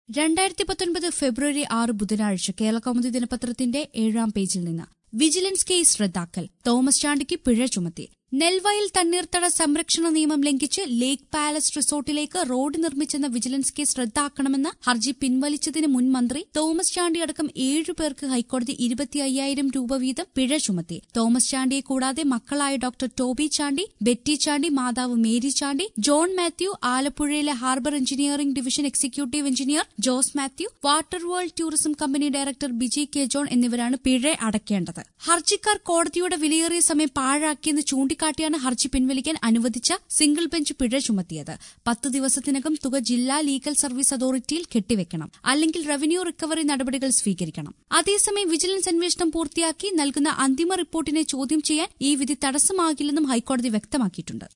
രണ്ടായിരത്തി പത്തൊൻപത് ഫെബ്രുവരി ആറ് ബുധനാഴ്ച കേരളകൗമുദി ദിനപത്രത്തിന്റെ ഏഴാം പേജിൽ നിന്ന് വിജിലൻസ് കേസ് റദ്ദാക്കൽ തോമസ് ചാണ്ടിക്ക് പിഴ ചുമത്തി നെൽവയൽ തണ്ണീർത്തട സംരക്ഷണ നിയമം ലംഘിച്ച് ലേക്ക് പാലസ് റിസോർട്ടിലേക്ക് റോഡ് നിർമ്മിച്ചെന്ന വിജിലൻസ് കേസ് റദ്ദാക്കണമെന്ന് ഹർജി പിൻവലിച്ചതിന് മുൻ മന്ത്രി തോമസ് ചാണ്ടി അടക്കം ഏഴു പേർക്ക് ഹൈക്കോടതി ഇരുപത്തി അയ്യായിരം രൂപ വീതം പിഴ ചുമത്തി തോമസ് ചാണ്ടിയെ കൂടാതെ മക്കളായ ഡോക്ടർ ടോബി ചാണ്ടി ബെറ്റി ചാണ്ടി മാതാവ് മേരി ചാണ്ടി ജോൺ മാത്യു ആലപ്പുഴയിലെ harbour engineering division executive engineer Jose Mathew water world tourism company director Biji K John എന്നിവരാണ് പിഴ അടയ്ക്കേണ്ടത് ഹർജിക്കാർ കോടതിയുടെ വിലയേറിയ സമയം പാഴാക്കിയെന്ന് ചൂണ്ടിക്കാട്ടിയാണ് ഹർജി പിൻവലിക്കാൻ അനുവദിച്ച സിംഗിൾ ബെഞ്ച് പിഴ ചുമത്തിയത് പത്ത് ദിവസത്തിനകം തുക ജില്ലാ ലീഗൽ സർവീസ് അതോറിറ്റിയിൽ കെട്ടിവെക്കണം അല്ലെങ്കിൽ റവന്യൂ റിക്കവറി നടപടികൾ സ്വീകരിക്കണം അതേസമയം വിജിലൻസ് അന്വേഷണം പൂർത്തിയാക്കി നൽകുന്ന അന്തിമ റിപ്പോർട്ടിനെ ചോദ്യം ചെയ്യാൻ ഈ വിധി തടസ്സമാകില്ലെന്നും ഹൈക്കോടതി വ്യക്തമാക്കിയിട്ടുണ്ട്